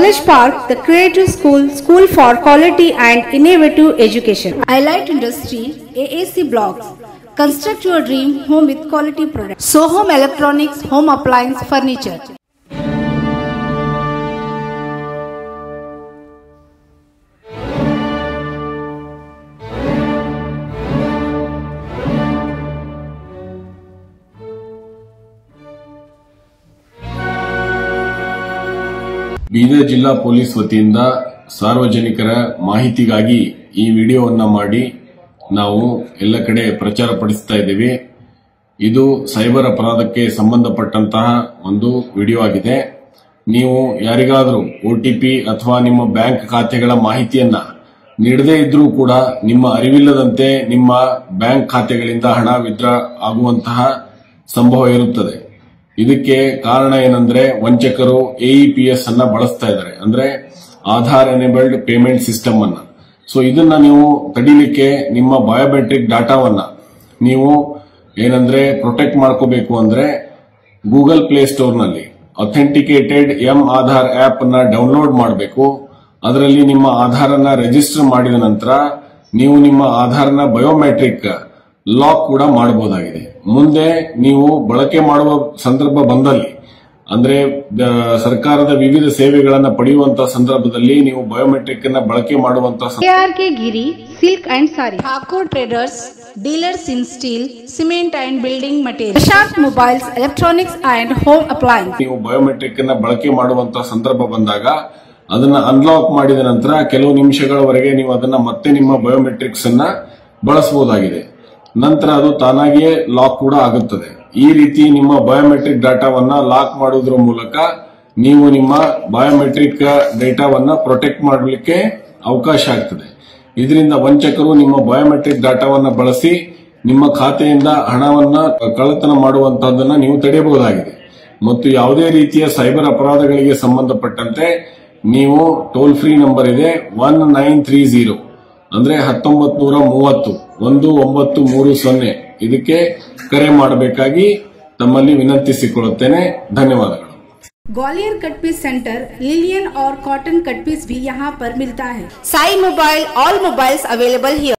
Knowledge Park, the creative school, school for quality and innovative education. Highlight Industry, AAC Blocks. Construct your dream home with quality products. So Home Electronics, Home Appliance, Furniture. Bidar ಜಿಲ್ಲಾ police ವತಿಯಿಂದ ಸಾರ್ವಜನಿಕರ ಮಾಹಿತಿಗಾಗಿ ಈ ವಿಡಿಯೋವನ್ನ ಮಾಡಿ ನಾವು ಎಲ್ಲ ಕಡೆ ಪ್ರಚಾರ ಪಡಿಸ್ತಾ ಇದ್ದೀವಿ ಇದು ಸೈಬರ್ ಅಪರಾಧಕ್ಕೆ ಸಂಬಂಧಪಟ್ಟಂತಹ ಒಂದು ವಿಡಿಯೋ ಆಗಿದೆ ನೀವು ಯಾರಿಗಾದರೂ ಒಟಿಪಿ ಅಥವಾ ನಿಮ್ಮ ಬ್ಯಾಂಕ್ ಖಾತೆಗಳ ಮಾಹಿತಿಯನ್ನ ನೀಡದೇ ಇದ್ರೂ ಕೂಡ ನಿಮ್ಮ ಅರಿವಿಲ್ಲದಂತೆ ನಿಮ್ಮ ಬ್ಯಾಂಕ್ ಖಾತೆಗಳಿಂದ ಹಣ ವಿತ್ಡ್ರಾ ಆಗುವಂತಹ ಸಂಭವ ಇರುತ್ತದೆ ಇದಕ್ಕೆ ಕಾರಣ ಏನಂದ್ರೆ ವಂಚಕರು ಎಇಪಿಎಸ್ ಅನ್ನ ಬಳಸ್ತಾ ಇದ್ದಾರೆ ಅಂದ್ರೆ ಆಧಾರ್ ಎನೇಬಲ್ಡ್ ಪೇಮೆಂಟ್ ಸಿಸ್ಟಮ್ ಅನ್ನ ಸೊ ಇದನ್ನ ನೀವು ತಡಿಲಿಕ್ಕೆ ನಿಮ್ಮ ಬಯೋಮೆಟ್ರಿಕ್ ಡಾಟಾವನ್ನ ನೀವು ಏನಂದ್ರೆ ಪ್ರೊಟೆಕ್ಟ್ ಮಾಡ್ಕೋಬೇಕು ಅಂದ್ರೆ ಗೂಗಲ್ ಪ್ಲೇ ಸ್ಟೋರ್ ನಲ್ಲಿ ಅಥೆಂಟಿಕೇಟೆಡ್ ಎಂ ಆಧಾರ್ ಆಪ್ ಅನ್ನ ಡೌನ್ಲೋಡ್ ಮಾಡಬೇಕು ಅದರಲ್ಲಿ ನಿಮ್ಮ ಆಧಾರ್ ಅನ್ನ ರಿಜಿಸ್ಟರ್ ಮಾಡಿದ ನಂತರ ನೀವು ನಿಮ್ಮ ಆಧಾರ್ನ ಬಯೋಮೆಟ್ರಿಕ್ ಲಾಕ್ ಕೂಡ ಮಾಡಬಹುದಾಗಿದೆ ಮುಂದೆ ನೀವು ಬಳಕೆ ಮಾಡುವ ಸಂದರ್ಭ ಬಂದಲ್ಲಿ ಅಂದ್ರೆ ದ- ಸರ್ಕಾರದ ವಿವಿಧ ಸೇವೆಗಳನ್ನು ಪಡೆಯುವಂತಹ ಸಂದರ್ಭದಲ್ಲಿ ನೀವು ಬಯೋಮೆಟ್ರಿಕ್ ಅನ್ನ ಬಳಕೆ ಮಾಡುವಂತಹ ಸಂದರ್ಭ KRK Giri, Silk and Sari. Thakur Traders, dealers in steel, cement and building materials. Prashant Mobiles, Electronics and Home Appliance. ನೀವು ಬಯೋಮೆಟ್ರಿಕ್ ಅನ್ನ ಬಳಕೆ ಮಾಡುವಂತಹ ಸಂದರ್ಭ ಬಂದಾಗ ಅದನ್ನ ಅನ್ಲಾಕ್ ಮಾಡಿದ ನಂತರ ಕೆಲವು ನಿಮಿಷಗಳವರೆಗೆ ನೀವು ಅದನ್ನ ಮತ್ತೆ ನಿಮ್ಮ ಬಯೋಮೆಟ್ರಿಕ್ಸ್ ಅನ್ನ ಬಳಸಬಹುದಾಗಿದೆ ನಂತರ ಅದು ತಾನಾಗಿಯೇ ಲಾಕ್ ಕೂಡ ಆಗುತ್ತದೆ ಈ ರೀತಿ ನಿಮ್ಮ ಬಯೋಮೆಟ್ರಿಕ್ ಡಾಟಾವನ್ನ ಲಾಕ್ ಮಾಡುವುದರ ಮೂಲಕ ನೀವು ನಿಮ್ಮ ಬಯೋಮೆಟ್ರಿಕ್ ಡೇಟಾವನ್ನ ಪ್ರೊಟೆಕ್ಟ್ ಮಾಡಲಿಕ್ಕೆ ಅವಕಾಶ ಆಗ್ತದೆ ಇದರಿಂದ ವಂಚಕರು ನಿಮ್ಮ ಬಯೋಮೆಟ್ರಿಕ್ ಡಾಟಾವನ್ನ ಬಳಸಿ ನಿಮ್ಮ ಖಾತೆಯಿಂದ ಹಣವನ್ನ ಕಳ್ಳತನ ಮಾಡುವಂತಹದನ್ನ ನೀವು ತಡೆಯಬಹುದಾಗಿದೆ ಮತ್ತು ಯಾವುದೇ ರೀತಿಯ ಸೈಬರ್ ಅಪರಾಧಗಳಿಗೆ ಸಂಬಂಧಪಟ್ಟಂತೆ ನೀವು ಟೋಲ್ ಫ್ರೀ ನಂಬರ್ ಇದೆ ಒನ್ ನೈನ್ ತ್ರೀ ಜೀರೋ ಅಂದ್ರೆ ಹತ್ತೊಂಬತ್ ನೂರ ಮೂವತ್ತು ಒಂದು ಒಂಬತ್ತು ಮೂರು ಸೊನ್ನೆ ಇದಕ್ಕೆ ಕರೆ ಮಾಡಬೇಕಾಗಿ ತಮ್ಮಲ್ಲಿ ವಿನಂತಿಸಿಕೊಳ್ಳುತ್ತೇನೆ ಧನ್ಯವಾದಗಳು Gwalior cut piece centre linen और कॉटन कट पीस भी यहाँ पर मिलता है Sai mobile all mobiles available here